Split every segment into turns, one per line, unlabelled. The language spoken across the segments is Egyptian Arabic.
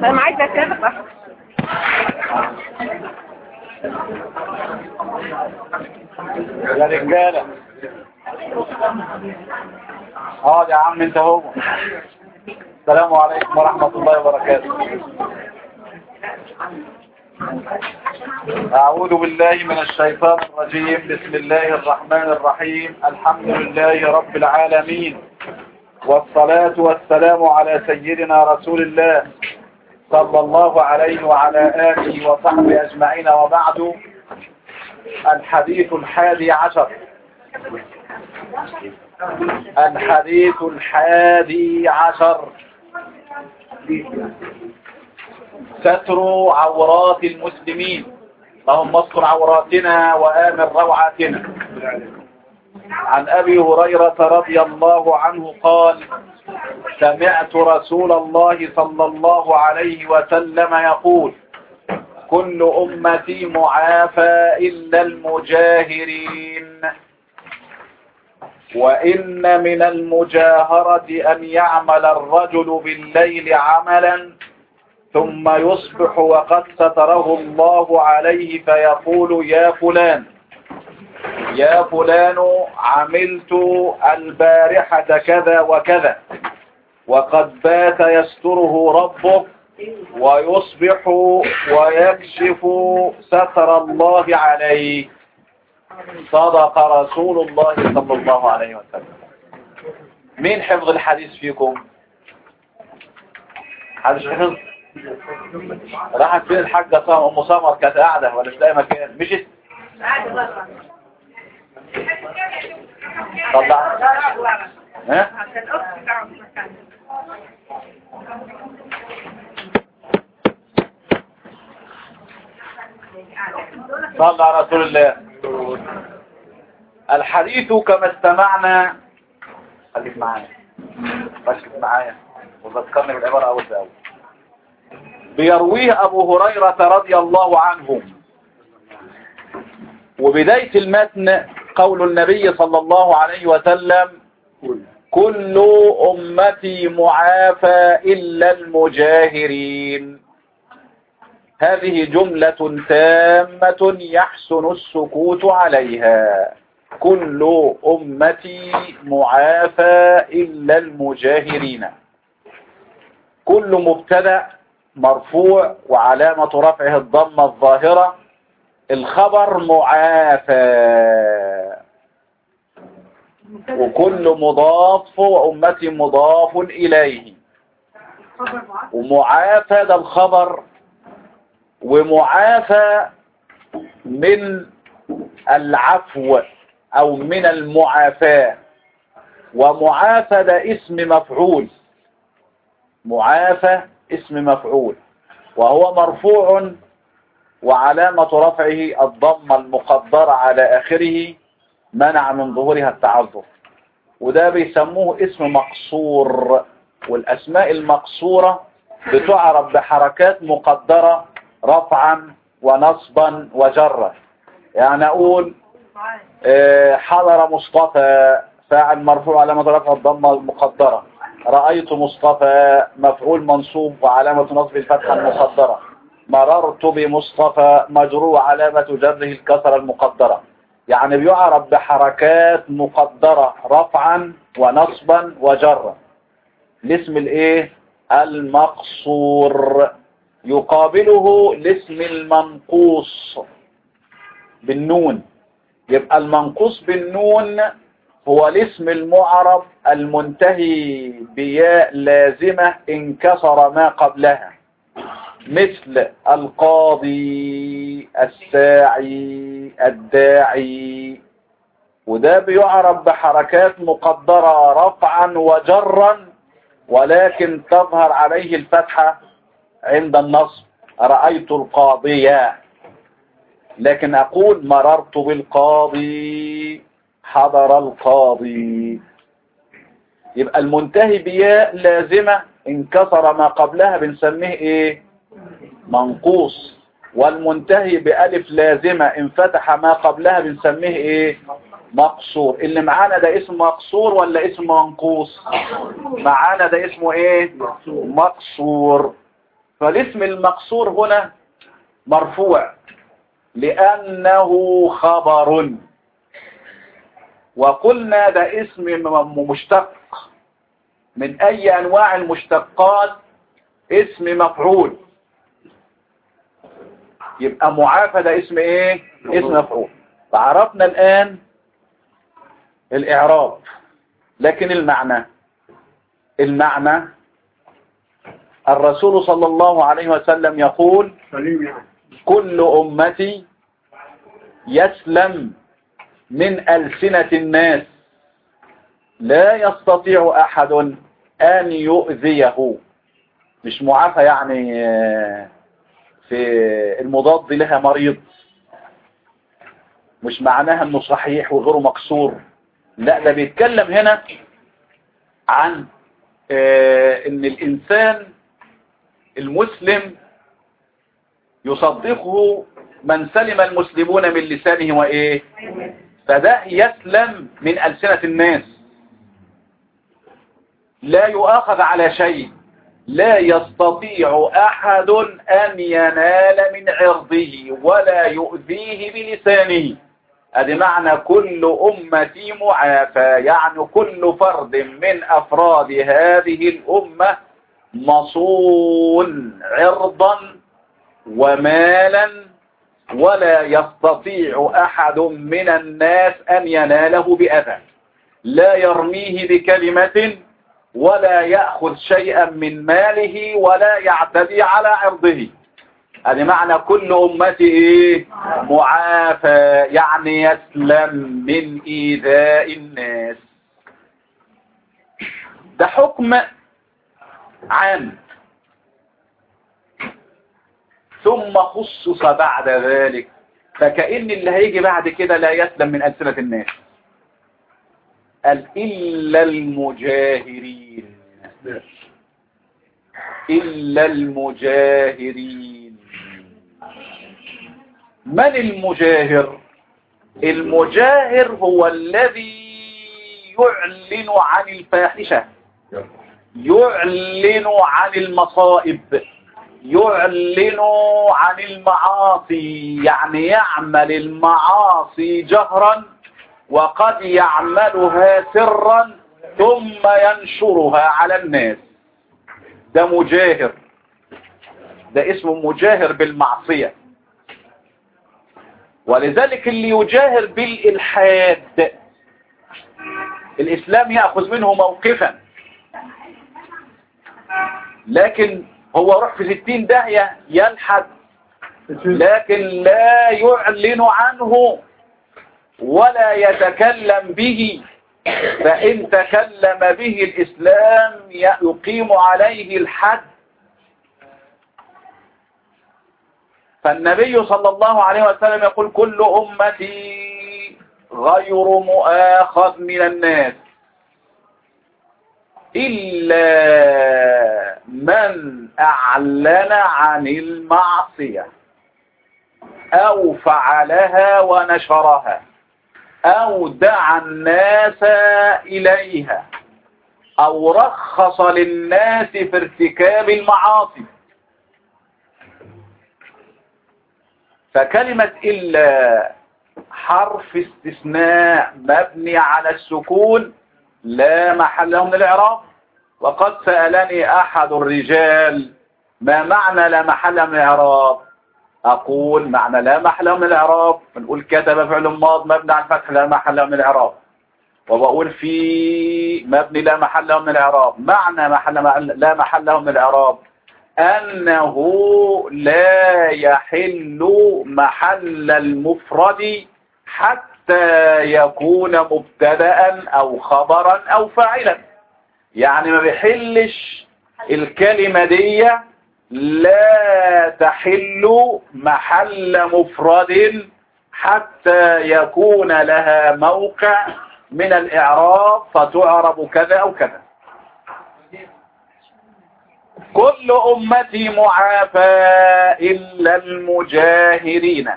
انا معاك ده كده بقى
يا رجالة اه يا عم انت هو السلام عليكم ورحمة الله وبركاته أعوذ بالله من الشيطان الرجيم بسم الله الرحمن الرحيم الحمد لله رب العالمين والصلاة والسلام على سيدنا رسول الله صلى الله عليه وعلى آله وصحبه أجمعين وبعد الحديث الحادي عشر الحديث الحادي عشر ستر عورات المسلمين اللهم استر عوراتنا وآمن روعاتنا عن أبي هريرة رضي الله عنه قال سمعت رسول الله صلى الله عليه وسلم يقول كل أمتي معافى إلا المجاهرين وإن من المجاهرة أن يعمل الرجل بالليل عملا ثم يصبح وقد ستره الله عليه فيقول يا فلان يا فلان عملت البارحة كذا وكذا وقد بات يستره ربه ويصبح ويكشف ستر الله عليه صدق رسول الله صلى الله عليه وسلم مين حفظ الحديث فيكم حديث حفظ راحت فين الحاجة سامر ام سمر كانت قاعدة ولا مش لاقي مكان مشيت طلع ها صلى على رسول الله الحديث كما استمعنا خليك معايا ركز معايا وذكرني بالعبارة أول بأول بيرويه أبو هريرة رضي الله عنه وبداية المتن قول النبي صلى الله عليه وسلم كل أمتي معافى إلا المجاهرين هذه جملة تامة يحسن السكوت عليها كل أمتي معافى إلا المجاهرين كل مبتدا مرفوع وعلامة رفعه الضمة الظاهرة الخبر معافى وكل مضاف وأمتي مضاف إليه ومعافى ده الخبر ومعافى من العفو او من المعافاة ومعافى ده اسم مفعول معافى اسم مفعول وهو مرفوع وعلامة رفعه الضمة المقدرة على آخره منع من ظهورها التعذر وده بيسموه اسم مقصور والأسماء المقصورة بتعرف بحركات مقدرة رفعا ونصبا وجرا يعني اقول حضر مصطفى فاعل مرفوع علامة رفع الضمة المقدرة رأيت مصطفى مفعول منصوب وعلامة نصب الفتحة المقدرة مررت بمصطفى مجرور علامة جره الكسرة المقدرة يعني بيعرف بحركات مقدرة رفعا ونصبا وجرا الاسم الايه المقصور يقابله الاسم المنقوص بالنون يبقى المنقوص بالنون هو الاسم المعرب المنتهي بياء لازمة انكسر ما قبلها مثل القاضي الساعي الداعي وده بيعرب بحركات مقدرة رفعا وجرا ولكن تظهر عليه الفتحة عند النصب رأيت القاضية لكن أقول مررت بالقاضي حضر القاضي يبقى المنتهي بياء لازمة انكسر ما قبلها بنسميه ايه منقوص والمنتهي بألف لازمة انفتح ما قبلها بنسميه ايه مقصور اللي معانا ده اسم مقصور ولا اسم منقوص معانا ده اسمه ايه مقصور فالاسم المقصور هنا مرفوع لأنه خبر وقلنا ده اسم مشتق من أي أنواع المشتقات اسم مفعول يبقى معافى ده اسم ايه اسم مفعول فعرفنا الآن الإعراب لكن المعنى المعنى الرسول صلى الله عليه وسلم يقول كل أمتي يسلم من ألسنة الناس لا يستطيع أحد أن يؤذيه مش معافى يعني في المضاد لها مريض مش معناها انه صحيح وغيره مكسور لا ده بيتكلم هنا عن ان الانسان المسلم يصدقه من سلم المسلمون من لسانه وإيه فده يسلم من ألسنة الناس لا يؤاخذ على شيء لا يستطيع أحد أن ينال من عرضه ولا يؤذيه بلسانه هذا معنى كل أمتي معافى يعني كل فرد من أفراد هذه الأمة مصون عرضا ومالا ولا يستطيع أحد من الناس أن يناله بأذى لا يرميه بكلمة ولا يأخذ شيئا من ماله ولا يعتدي على عرضه هذا معنى كل أمتي إيه؟ معافى يعني يسلم من إيذاء الناس ده حكم عام ثم خصص بعد ذلك فكأن اللي هيجي بعد كده لا يسلم من ألسنة الناس قال إلا المجاهرين إلا المجاهرين من المجاهر المجاهر هو الذي يعلن عن الفاحشة يعلن عن المصائب يعلن عن المعاصي يعني يعمل المعاصي جهرا وقد يعملها سرا ثم ينشرها على الناس ده مجاهر ده اسمه مجاهر بالمعصية ولذلك اللي يجاهر بالإلحاد الإسلام يأخذ منه موقفا لكن هو روح في ستين داهية يلحد لكن لا يعلن عنه ولا يتكلم به فإن تكلم به الإسلام يقيم عليه الحد فالنبي صلى الله عليه وسلم يقول كل أمتي غير مؤاخذ من الناس إلا من أعلن عن المعصية أو فعلها ونشرها أو دعا الناس إليها أو رخص للناس في ارتكاب المعاصي فكلمة إلا حرف استثناء مبني على السكون لا محل له من الإعراب وقد سألني أحد الرجال ما معنى لا محل من الإعراب أقول معنى لا محل من الإعراب بنقول كتب فعل ماض مبني على الفتح لا محل من الإعراب وبقول في مبني لا محل من الإعراب معنى محل لا محل من الإعراب أنه لا يحل محل المفرد حتى يكون مبتدا أو خبرا أو فاعلا يعني ما بيحلش الكلمة دي لا تحل محل مفرد حتى يكون لها موقع من الإعراب فتعرب كذا أو كذا كل أمتي معافى إلا المجاهرين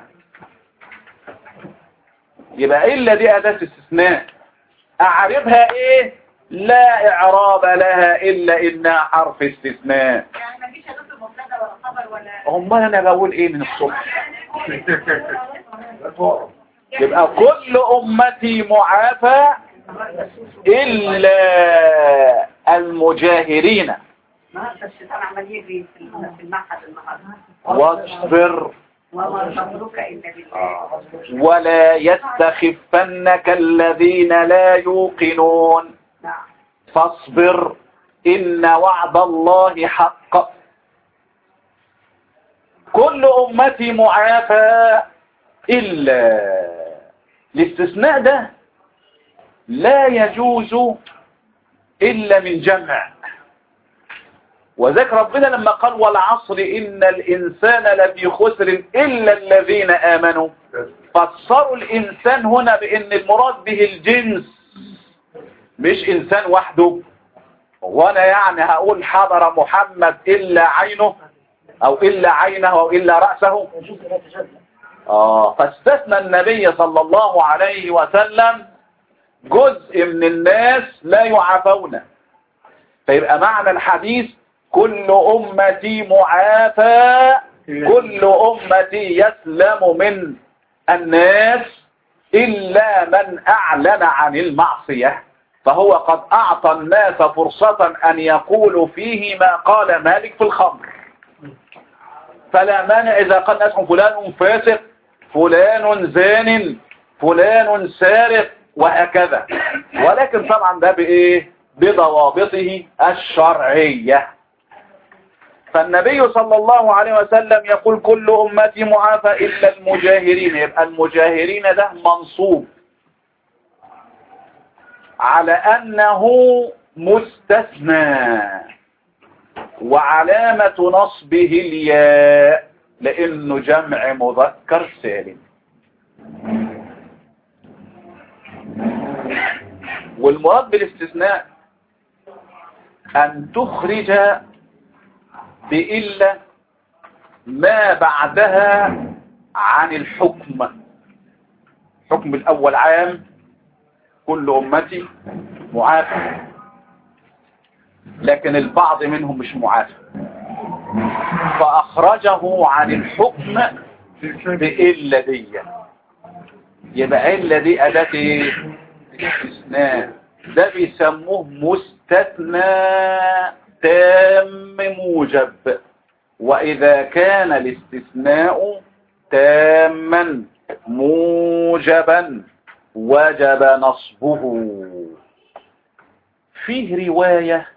يبقى إلا دي أداة استثناء أعربها إيه لا إعراب لها إلا إنها حرف استثناء
يعني ما فيش هدف المبتدا ولا
امال انا بقول ايه من الصبح يبقى كل امتي معافى الا المجاهرين واصبر ولا يستخفنك الذين لا يوقنون فاصبر إن وعد الله حق كل أمتي معافى إلا الاستثناء ده لا يجوز إلا من جمع وذلك ربنا لما قال والعصر إن الإنسان لفي خسر إلا الذين آمنوا فسروا الإنسان هنا بأن المراد به الجنس مش إنسان وحده وانا يعني هقول حضر محمد إلا عينه أو إلا عينه أو إلا رأسه آه فاستثنى النبي صلى الله عليه وسلم جزء من الناس لا يعافون فيبقى معنى الحديث كل أمتي معافى كل أمتي يسلم من الناس إلا من أعلن عن المعصية فهو قد أعطى الناس فرصة أن يقولوا فيه ما قال مالك في الخمر فلا مانع إذا قال ناس فلان فاسق فلان زان فلان سارق وهكذا ولكن طبعا ده بإيه بضوابطه الشرعية فالنبي صلى الله عليه وسلم يقول كل أمتي معافى إلا المجاهرين يبقى المجاهرين ده منصوب على أنه مستثنى وعلامة نصبه الياء لأنه جمع مذكر سالم والمراد بالاستثناء أن تخرج بإلا ما بعدها عن الحكم حكم الأول عام كل أمتي معافى لكن البعض منهم مش معافى فأخرجه عن الحكم بإلا دي يبقى إلا دي أداة استثناء ده بيسموه مستثنى تام موجب وإذا كان الاستثناء تاما موجبا وجب نصبه فيه رواية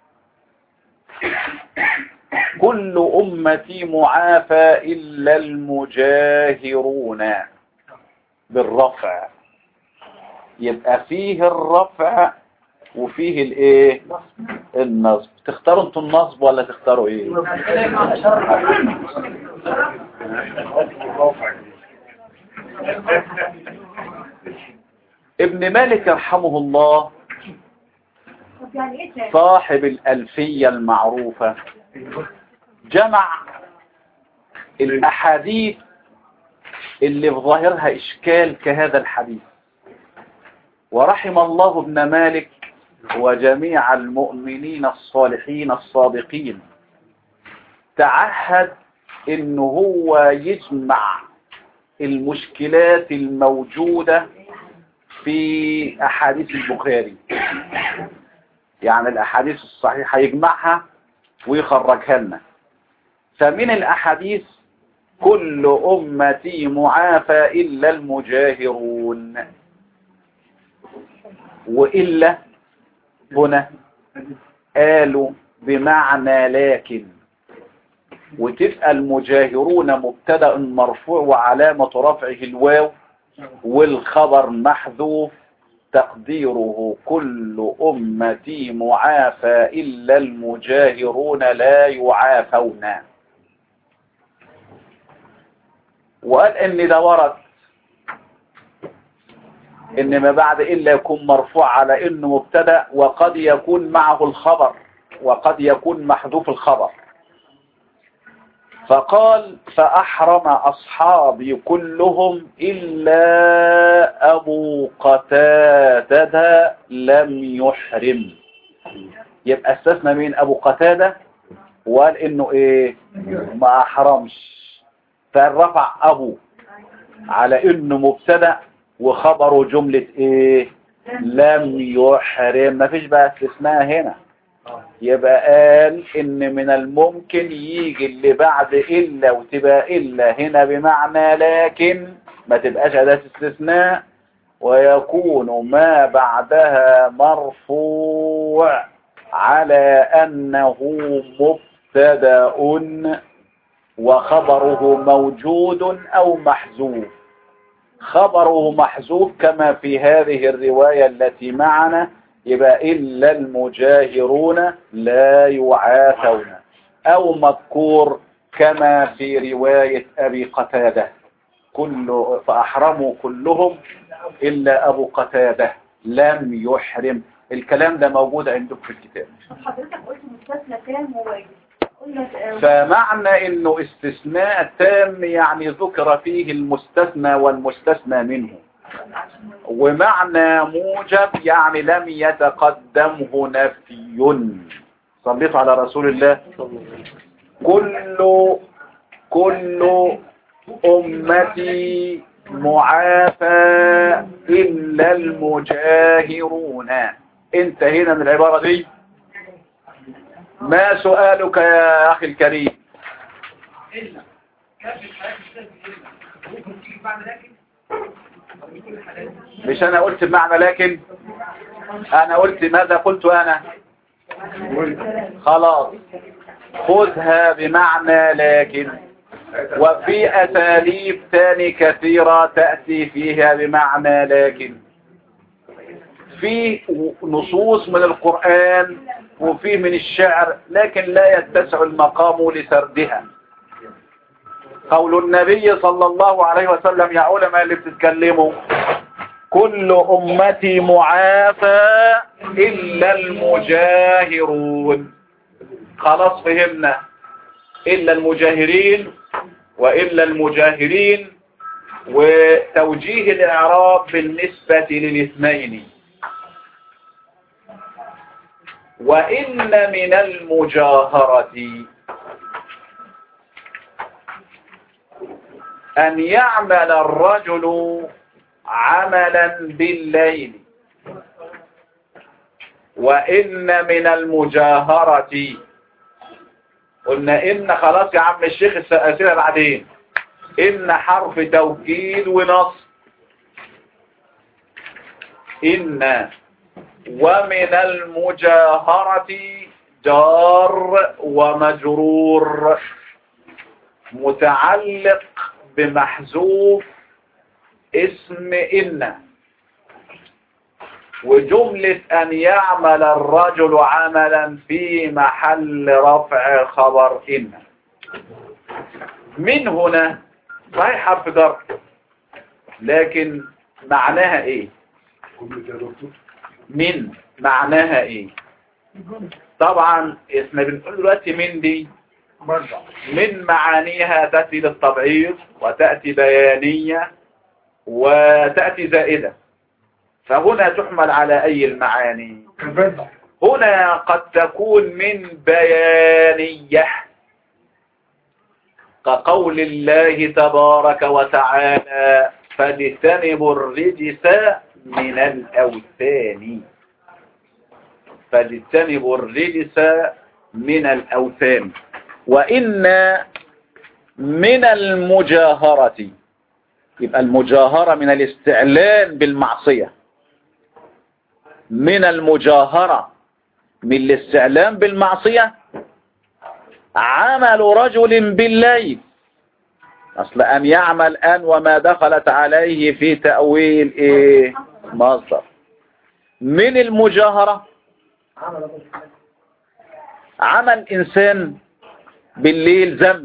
كل أمتي معافى إلا المجاهرون بالرفع يبقى فيه الرفع وفيه الايه النصب تختاروا انتوا النصب ولا تختاروا ايه ابن مالك يرحمه الله صاحب الألفية المعروفة جمع الأحاديث اللي في ظاهرها إشكال كهذا الحديث ورحم الله ابن مالك وجميع المؤمنين الصالحين الصادقين تعهد انه هو يجمع المشكلات الموجودة في احاديث البخاري يعني الاحاديث الصحيحة يجمعها ويخرجها لنا فمن الاحاديث كل امتي معافى الا المجاهرون وإلا هنا قالوا بمعنى لكن وتبقى المجاهرون مبتدا مرفوع وعلامة رفعه الواو والخبر محذوف تقديره كل أمتي معافى إلا المجاهرون لا يعافون وقال ان ده ورد ان ما بعد الا يكون مرفوع على انه مبتدا وقد يكون معه الخبر وقد يكون محذوف الخبر فقال فأحرم أصحابي كلهم إلا أبو قتادة لم يحرم يبقى استثنى مين أبو قتادة وقال انه ايه ما احرمش فرفع ابو على انه مبتدا وخبره جملة ايه لم يحرم ما فيش بقى استثناء هنا يبقى قال ان من الممكن يجي اللي بعد الا وتبقى الا هنا بمعنى لكن ما تبقاش اداة استثناء ويكون ما بعدها مرفوع على انه مبتدا وخبره موجود او محذوف خبره محذوف كما في هذه الرواية التي معنا يبقى إلا المجاهرون لا يعافون أو مذكور كما في رواية أبي قتادة كل فأحرموا كلهم إلا أبو قتادة لم يحرم الكلام ده موجود عندك في الكتاب
حضرتك قلت مستثنى كام وواجب
فمعنى انه استثناء تام يعني ذكر فيه المستثنى والمستثنى منه ومعنى موجب يعني لم يتقدمه نفي صليت على رسول الله كل كل أمتي معافى إلا المجاهرون انتهينا من العبارة دي ما سؤالك يا أخي الكريم مش أنا قلت بمعنى لكن أنا قلت ماذا قلت أنا خلاص خذها بمعنى لكن وفي أساليب ثاني كثيرة تأتي فيها بمعنى لكن في نصوص من القرآن وفي من الشعر لكن لا يتسع المقام لسردها قول النبي صلى الله عليه وسلم يا علماء اللي بتتكلموا كل أمتي معافى إلا المجاهرون خلاص فهمنا إلا المجاهرين وإلا المجاهرين وتوجيه الإعراب بالنسبة للاثنين وإن من المجاهرة أن يعمل الرجل عملا بالليل وإن من المجاهرة قلنا إن خلاص يا عم الشيخ السأسئلة بعدين إن حرف توكيد ونص إن ومن المجاهرة جار ومجرور متعلق بمحذوف اسم إن وجملة أن يعمل الرجل عملا في محل رفع خبر إن من هنا صحيح حرف جر لكن معناها ايه من معناها ايه طبعا احنا بنقول دلوقتي من دي من معانيها تأتي للتبعيض وتأتي بيانية وتأتي زائدة فهنا تحمل على أي المعاني هنا قد تكون من بيانية كقول الله تبارك وتعالى فاجتنبوا الرجس من الأوثان فاجتنبوا الرجس من الأوثان وإن من المجاهرة يبقى المجاهرة من الاستعلان بالمعصية من المجاهرة من الاستعلان بالمعصية عمل رجل بالليل أصل أن يعمل أن وما دخلت عليه في تأويل إيه مصدر من المجاهرة عمل إنسان بالليل ذنب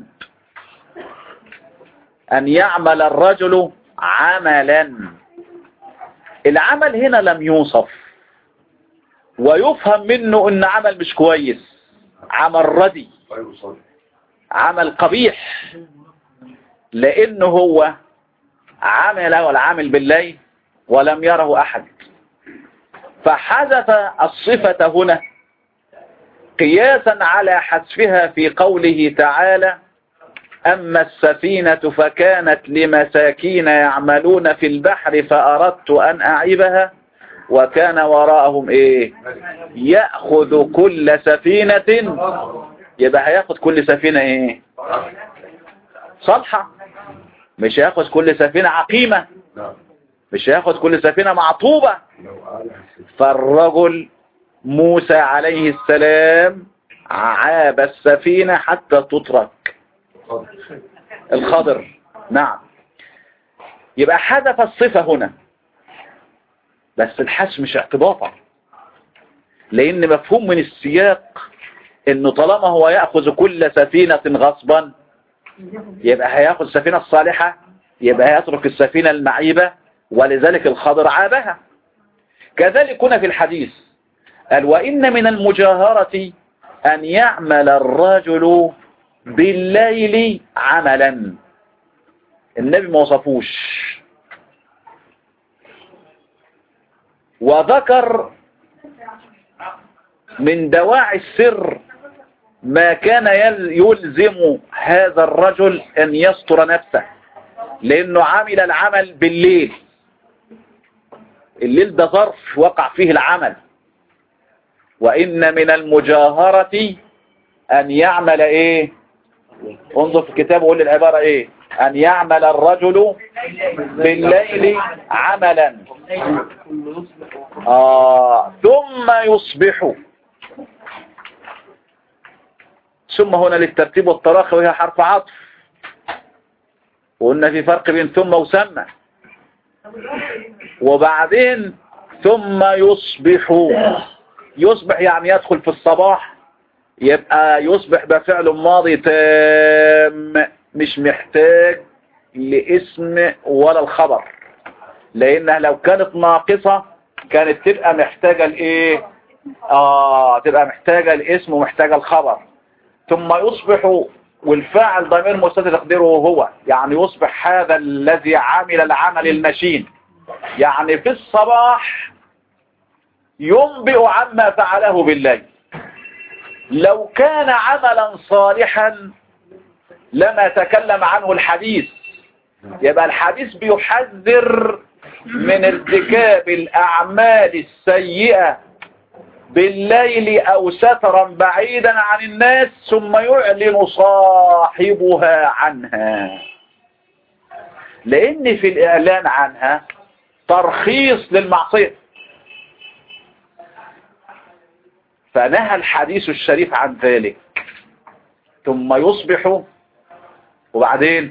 أن يعمل الرجل عملا العمل هنا لم يوصف ويفهم منه ان عمل مش كويس عمل ردي عمل قبيح لانه هو عمل والعامل بالليل ولم يره احد فحذف الصفة هنا قياسا على حذفها في قوله تعالى أما السفينة فكانت لمساكين يعملون في البحر فأردت أن أعيبها وكان وراءهم إيه يأخذ كل سفينة يبقى هياخد كل سفينة إيه صالحة مش هياخد كل سفينة عقيمة مش هياخد كل سفينة معطوبة فالرجل موسى عليه السلام عاب السفينة حتى تترك الخضر نعم يبقى حذف الصفة هنا بس الحذف مش اعتباطا لان مفهوم من السياق انه طالما هو يأخذ كل سفينة غصبا يبقى هياخذ السفينة الصالحة يبقى هيترك السفينة المعيبة ولذلك الخضر عابها كذلك هنا في الحديث قال وإن من المجاهرة أن يعمل الرجل بالليل عملا النبي ما وصفوش وذكر من دواعي السر ما كان يلزم هذا الرجل أن يستر نفسه لأنه عمل العمل بالليل الليل ده ظرف وقع فيه العمل وإن من المجاهرة أن يعمل إيه انظر في الكتاب وقول العبارة إيه أن يعمل الرجل بالليل عملا آه ثم يصبح ثم هنا للترتيب والتراخي وهي حرف عطف وقلنا في فرق بين ثم وسمى وبعدين ثم يصبح يصبح يعني يدخل في الصباح يبقى يصبح بفعل ماضي تام مش محتاج لاسم ولا الخبر لانها لو كانت ناقصة كانت تبقى محتاجة الايه اه تبقى محتاجة الاسم ومحتاجة الخبر ثم يصبح والفاعل ضمير مستتر تقديره هو يعني يصبح هذا الذي عمل العمل المشين يعني في الصباح ينبئ عما فعله بالليل لو كان عملا صالحا لما تكلم عنه الحديث يبقى الحديث بيحذر من ارتكاب الأعمال السيئة بالليل أو سترا بعيدا عن الناس ثم يعلن صاحبها عنها لأن في الإعلان عنها ترخيص للمعصية فنهى الحديث الشريف عن ذلك ثم يصبح وبعدين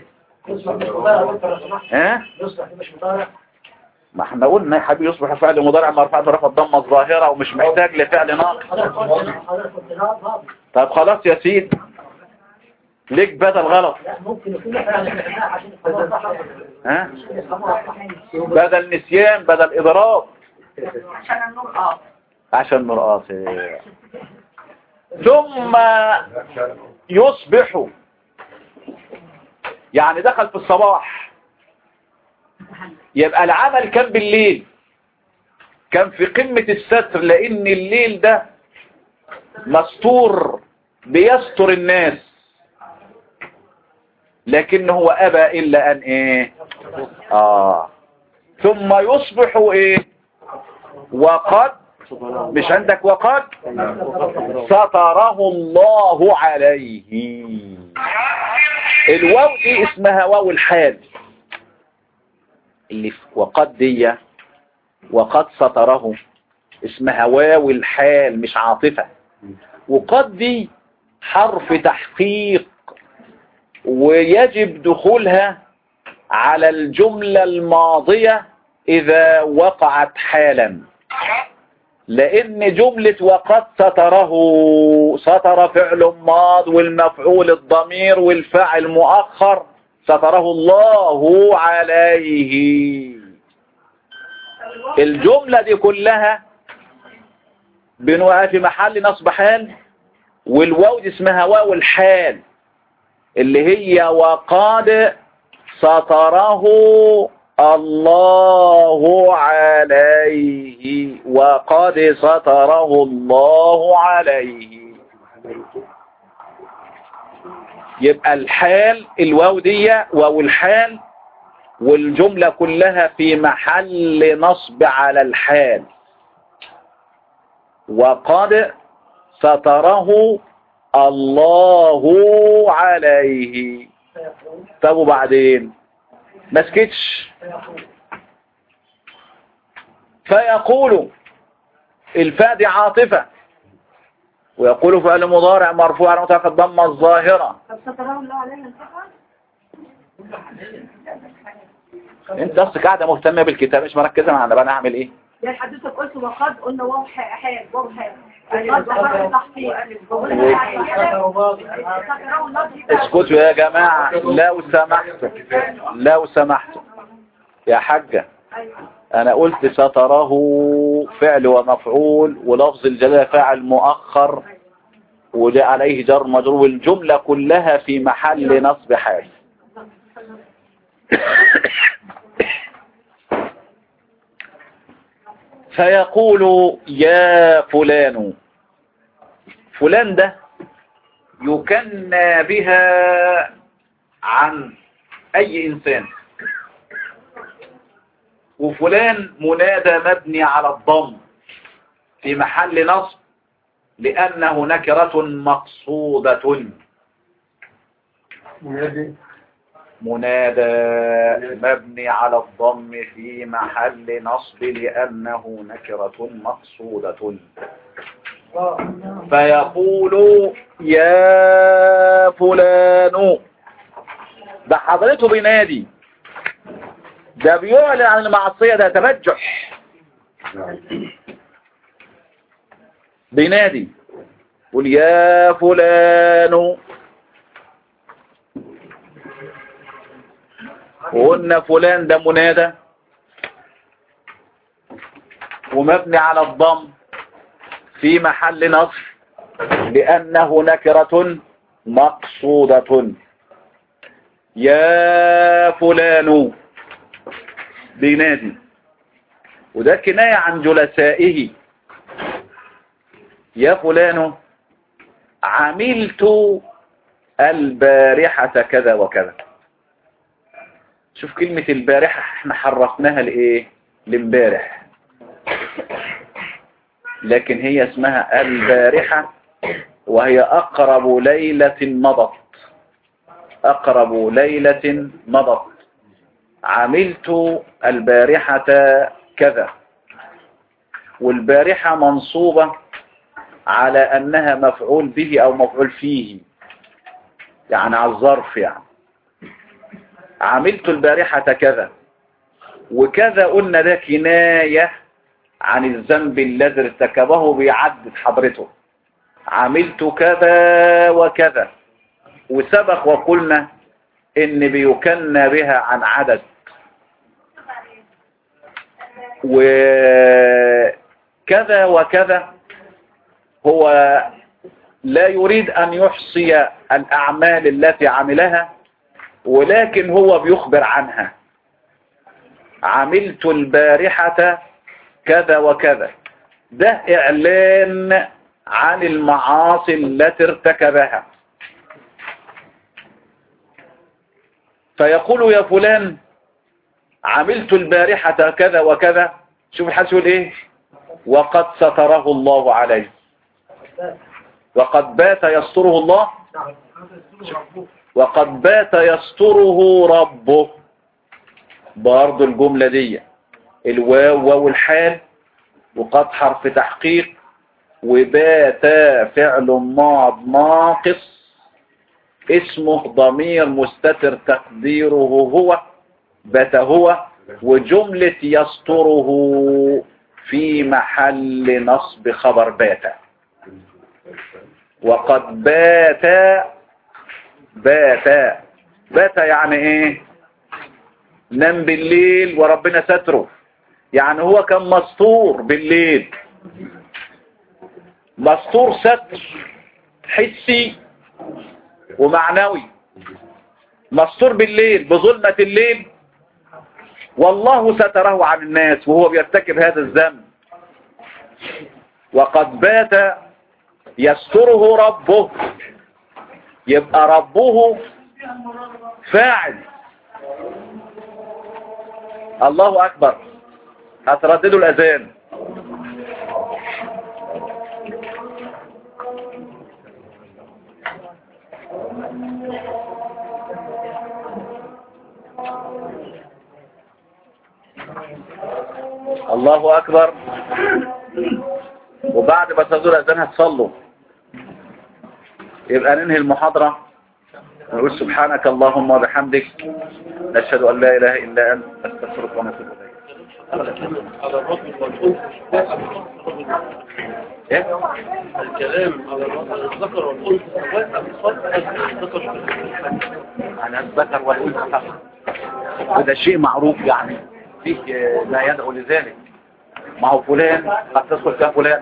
ها ما احنا قلنا يا حبيبي يصبح فعل مضارع مرفوع برفع الضمه الظاهره ومش محتاج لفعل ناقص طب خلاص يا سيدي ليك بدل غلط ها بدل نسيان بدل اضراب
عشان النور اه
عشان مرآسي ثم يصبح يعني دخل في الصباح يبقى العمل كان بالليل كان في قمة الستر لان الليل ده مستور بيستر الناس لكن هو ابى الا ان ايه اه ثم يصبح ايه وقد مش عندك وقد ستره الله عليه الواو دي اسمها واو الحال اللي في وقد دي وقد ستره اسمها واو الحال مش عاطفة وقد دي حرف تحقيق ويجب دخولها على الجملة الماضية إذا وقعت حالا لأن جملة وقد ستره ستر فعل ماض والمفعول الضمير والفاعل مؤخر ستره الله عليه الجملة دي كلها بنوقع في محل نصب حال والواو دي اسمها واو الحال اللي هي وقد ستره الله عليه وقد ستره الله عليه يبقى الحال الواو دي واو الحال والجملة كلها في محل نصب على الحال وقد ستره الله عليه طب وبعدين ما سكتش فيقول الفاء دي عاطفة ويقول فعل مضارع مرفوع على متعفى الضمة الظاهرة
طب ستراه الله علينا انتفع
انت اصلك قاعدة مهتمة بالكتاب مش مركزة معنا بقى نعمل ايه
يعني حدثك قلت وقد قلنا واو ح- حال واو حال قد حرف تحقيق ستراه الله دي بقى.
اسكتوا يا جماعة لو سمحتم لو سمحتم يا حاجة
أيوة.
انا قلت ستره فعل ومفعول ولفظ الجلالة فاعل مؤخر وجاء عليه جر مجرور والجملة كلها في محل نصب حال فيقول يا فلان فلان ده يكنى بها عن أي إنسان وفلان منادى مبني على الضم في محل نصب لأنه نكرة مقصودة منادى مبني على الضم في محل نصب لأنه نكرة مقصودة فيقول يا فلان ده حضرته بينادي ده بيعلن عن المعصية ده تبجح بينادي قل يا فلان وقلنا فلان ده منادى ومبني على الضم في محل نصب لأنه نكرة مقصودة يا فلان بينادي وده كناية عن جلسائه يا فلان عملت البارحة كذا وكذا شوف كلمة البارحة احنا حرفناها لإيه لامبارح لكن هي اسمها البارحة وهي أقرب ليلة مضت أقرب ليلة مضت عملت البارحة كذا والبارحة منصوبة على أنها مفعول به أو مفعول فيه يعني على الظرف يعني عملت البارحة كذا وكذا قلنا ده كناية عن الذنب الذي ارتكبه بيعدد حضرته عملت كذا وكذا وسبق وقلنا ان بيكنى بها عن عدد وكذا وكذا هو لا يريد ان يحصي الاعمال التي عملها ولكن هو بيخبر عنها عملت البارحة كذا وكذا ده اعلان عن المعاصي التي ارتكبها فيقول يا فلان عملت البارحة كذا وكذا شوف الحديث يقول ايه وقد ستره الله عليه وقد بات يستره الله وقد بات يستره ربه برضو الجملة دي الواو واو الحال وقد حرف تحقيق وبات فعل ماض ناقص اسمه ضمير مستتر تقديره هو بات هو وجملة يستره في محل نصب خبر بات وقد بات بات بات يعني ايه نام بالليل وربنا ستره يعني هو كان مستور بالليل مستور ستر حسي ومعنوي مستور بالليل بظلمة الليل والله ستره عن الناس وهو بيرتكب هذا الذنب وقد بات يستره ربه يبقى ربه فاعل الله أكبر هترددوا الأذان الله أكبر وبعد ما تزول الأذان هتصلوا يبقى ننهي المحاضرة نقول سبحانك اللهم وبحمدك نشهد أن لا إله إلا أنت نستغفرك ونتوب إليك
على الرجل والأنثى
إيه؟
الكلام على الرجل- الذكر والأنثى سواء بصرف الذكر والأنثى
على الذكر والأنثى فقط وده شيء معروف يعني فيه آه، ما يدعو لذلك ما هو فلان قد تدخل فيها فلان